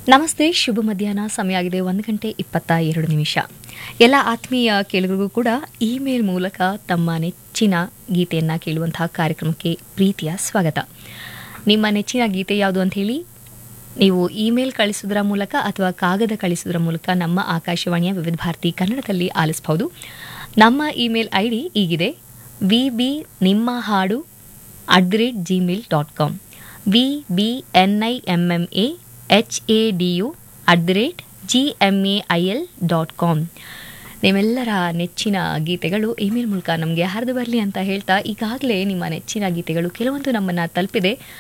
ನಮಸ್ತೆ ಶುಭ ಮಧ್ಯಾಹ್ನ ಸಮಯ ಆಗಿದೆ ಒಂದು ಗಂಟೆ ಇಪ್ಪತ್ತ ಎರಡು ನಿಮಿಷ ಎಲ್ಲ ಆತ್ಮೀಯ ಕೇಳುಗರಿಗೂ ಕೂಡ ಇಮೇಲ್ ಮೂಲಕ ತಮ್ಮ ನೆಚ್ಚಿನ ಗೀತೆಯನ್ನು ಕೇಳುವಂತಹ ಕಾರ್ಯಕ್ರಮಕ್ಕೆ ಪ್ರೀತಿಯ ಸ್ವಾಗತ ನಿಮ್ಮ ನೆಚ್ಚಿನ ಗೀತೆ ಯಾವುದು ಅಂತ ಹೇಳಿ ನೀವು ಇಮೇಲ್ ಕಳಿಸೋದರ ಮೂಲಕ ಅಥವಾ ಕಾಗದ ಕಳಿಸೋದರ ಮೂಲಕ ನಮ್ಮ ಆಕಾಶವಾಣಿಯ ವಿವಿಧ ಭಾರತಿ ಕನ್ನಡದಲ್ಲಿ ಆಲಿಸಬಹುದು ನಮ್ಮ ಇಮೇಲ್ ಐ ಡಿ ಈಗಿದೆ ವಿ ಬಿ ನಿಮ್ಮ ಹಾಡು at the rate Gmail dot com V B N I M M A H A D U at the rate G M A I L dot com ನಿಮ್ಮೆಲ್ಲರ ನೆಚ್ಚಿನ ಗೀತೆಗಳು email ಮೂಲಕ ನಮಗೆ ಹರಿದು ಬರಲಿ ಅಂತ ಹೇಳ್ತಾ ಈಗಾಗಲೇ ನಿಮ್ಮ ನೆಚ್ಚಿನ ಗೀತೆಗಳು ಕೆಲವೊಂದು ನಮ್ಮನ್ನು ತಲುಪಿದೆ